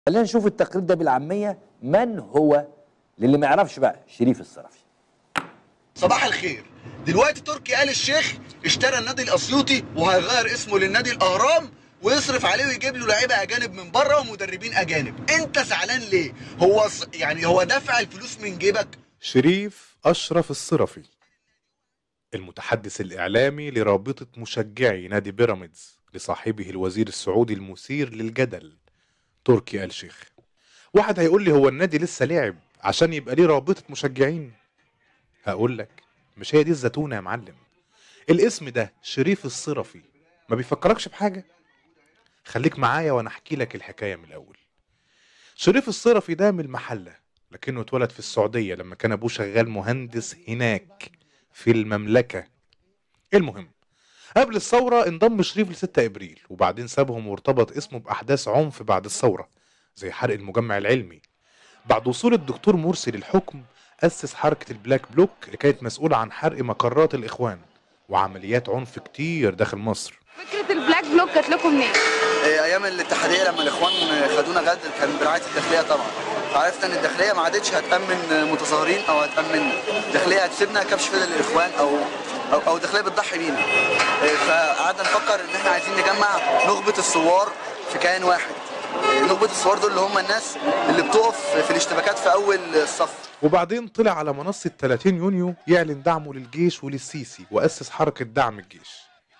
خلينا نشوف التقرير ده بالعاميه من هو للي ما يعرفش بقى شريف الصرفي صباح الخير دلوقتي تركي آل الشيخ اشترى النادي الاسيوطي وهيغير اسمه للنادي الاهرام ويصرف عليه ويجيب له لعيبه اجانب من بره ومدربين اجانب انت زعلان ليه هو ص... يعني هو دافع الفلوس من جيبك شريف أشرف الصرفي المتحدث الإعلامي لرابطة مشجعي نادي بيراميدز لصاحبه الوزير السعودي المثير للجدل تركي آل شيخ واحد هيقول لي هو النادي لسه لعب عشان يبقى ليه رابطة مشجعين هقول لك مش هي دي الزتونة يا معلم الاسم ده شريف الصرفي ما بيفكركش بحاجة خليك معايا وانا احكي لك الحكاية من الأول شريف الصرفي ده من المحلة لكنه اتولد في السعودية لما كان أبوه شغال مهندس هناك في المملكة المهم قبل الثورة انضم شريف ل 6 إبريل وبعدين سابهم وارتبط اسمه بأحداث عنف بعد الثورة زي حرق المجمع العلمي بعد وصول الدكتور مرسي للحكم أسس حركة البلاك بلوك اللي كانت مسؤولة عن حرق مقرات الإخوان وعمليات عنف كتير داخل مصر فكرة البلاك بلوك جات لكم منين؟ إيه، ايام الاتحاديه لما الاخوان خدونا غد كان برعايه الداخليه طبعا فعرفنا ان الداخليه ما عادتش هتامن متظاهرين او هتامن الداخليه هتسيبنا كبش فدا للاخوان او او او الداخليه بتضحي بينا إيه، فقعدنا نفكر ان احنا عايزين نجمع نخبه الثوار في كيان واحد إيه، نخبه الثوار دول اللي هم الناس اللي بتقف في الاشتباكات في اول الصف وبعدين طلع على منصة 30 يونيو يعلن دعمه للجيش وللسيسي وأسس حركة دعم الجيش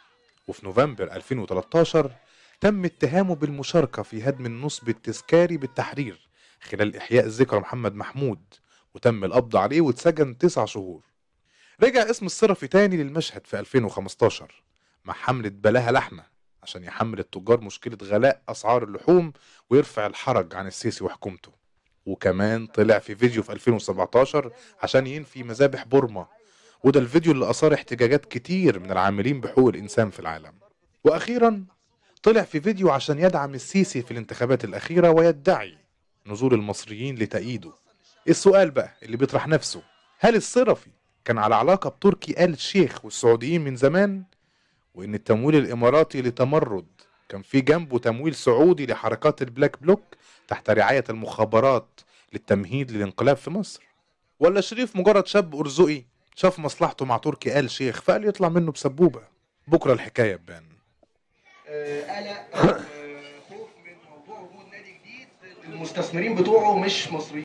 وفي نوفمبر 2013 تم اتهامه بالمشاركة في هدم النصب التذكاري بالتحرير خلال إحياء ذكرى محمد محمود وتم القبض عليه واتسجن تسع شهور رجع اسم الصرفي تاني للمشهد في 2015 مع حملة بلاها لحمة عشان يحمل التجار مشكلة غلاء أسعار اللحوم ويرفع الحرج عن السيسي وحكومته وكمان طلع في فيديو في 2017 عشان ينفي مذابح بورما وده الفيديو اللي أثار احتجاجات كتير من العاملين بحقوق الإنسان في العالم وأخيرا طلع في فيديو عشان يدعم السيسي في الانتخابات الأخيرة ويدعي نزول المصريين لتأييده السؤال بقى اللي بيطرح نفسه هل الصرفي كان على علاقة بتركي آل الشيخ والسعوديين من زمان وإن التمويل الإماراتي لتمرد كان في جنبه تمويل سعودي لحركات البلاك بلوك تحت رعاية المخابرات للتمهيد للانقلاب في مصر ولا شريف مجرد شاب أرزقي شاف مصلحته مع تركي آل شيخ فقال يطلع منه بسبوبة بكرة الحكاية تبان قلق خوف من موضوع وجود نادي جديد المستثمرين بتوعه مش مصريين